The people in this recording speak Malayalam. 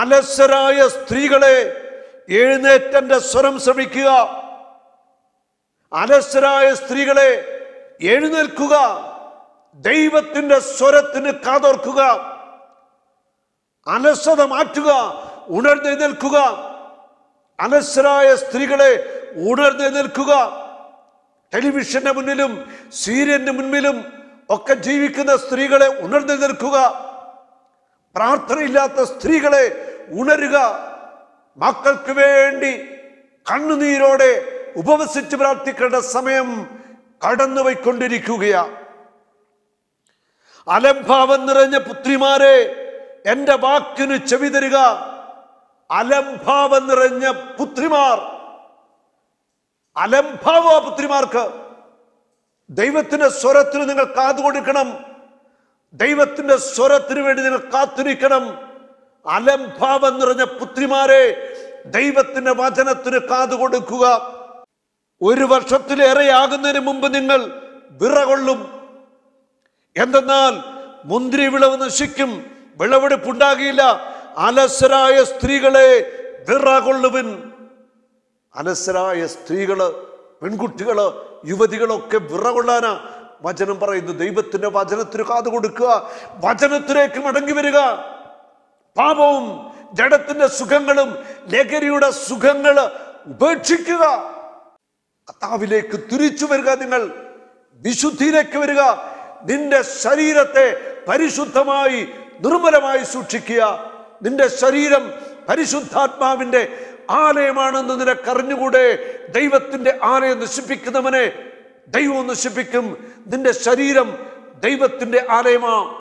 അലസരായ സ്ത്രീകളെ എഴുന്നേറ്റന്റെ സ്വരം ശ്രമിക്കുക അലസരായ സ്ത്രീകളെ എഴുന്നേൽക്കുക ദൈവത്തിന്റെ സ്വരത്തിന് കാതോർക്കുക അലസത മാറ്റുക ഉണർന്നെഴുന്നേൽക്കുക അലസരായ സ്ത്രീകളെ ഉണർന്നെഴുന്നേൽക്കുക ടെലിവിഷന്റെ മുന്നിലും സീരിയലിന്റെ മുന്നിലും ഒക്കെ ജീവിക്കുന്ന സ്ത്രീകളെ ഉണർന്നെഴുന്നേൽക്കുക പ്രാർത്ഥനയില്ലാത്ത സ്ത്രീകളെ ഉണരുക മക്കൾക്ക് വേണ്ടി കണ്ണുനീരോടെ ഉപവസിച്ച് പ്രാർത്ഥിക്കേണ്ട സമയം കടന്നുപോയിക്കൊണ്ടിരിക്കുകയാ അലംഭാവം നിറഞ്ഞ പുത്രിമാരെ എന്റെ വാക്കിന് ചെവി തരിക അലംഭാവം നിറഞ്ഞ പുത്രിമാർ അലംഭാവ പുത്രിമാർക്ക് ദൈവത്തിന്റെ സ്വരത്തിന് നിങ്ങൾ കാതുകൊടുക്കണം ദൈവത്തിന്റെ സ്വരത്തിന് വേണ്ടി നിങ്ങൾ കാത്തിരിക്കണം അലംഭാവം നിറഞ്ഞ പുത്രിമാരെ ദൈവത്തിന്റെ വചനത്തിന് കാതുകൊടുക്കുക ഒരു വർഷത്തിലേറെയാകുന്നതിന് മുമ്പ് നിങ്ങൾ വിറകൊള്ളും എന്തെന്നാൽ മുന്തിരി വിളവ് നശിക്കും വിളവെടുപ്പുണ്ടാകില്ല അലസരായ സ്ത്രീകളെ വിറകൊള്ളുവിൻ അലസരായ സ്ത്രീകള് പെൺകുട്ടികള് യുവതികളൊക്കെ വിറകൊള്ളാനാ വചനം പറയുന്നു ദൈവത്തിന്റെ വചനത്തിന് കാതു കൊടുക്കുക വചനത്തിലേക്ക് മടങ്ങി വരിക പാപവും ജഡത്തിന്റെ സുഖങ്ങളും ലഹരിയുടെ സുഖങ്ങള് ഉപേക്ഷിക്കുക കർത്താവിലേക്ക് തിരിച്ചു വരിക നിങ്ങൾ വിശുദ്ധിയിലേക്ക് വരിക നിന്റെ ശരീരത്തെ പരിശുദ്ധമായി നിർമ്മലമായി സൂക്ഷിക്കുക നിന്റെ ശരീരം പരിശുദ്ധാത്മാവിന്റെ ആലയമാണെന്ന് നിനക്കറിഞ്ഞുകൂടെ ദൈവത്തിന്റെ ആലയം നശിപ്പിക്കുന്നവനെ ദൈവം നശിപ്പിക്കും നിന്റെ ശരീരം ദൈവത്തിന്റെ ആലയമാ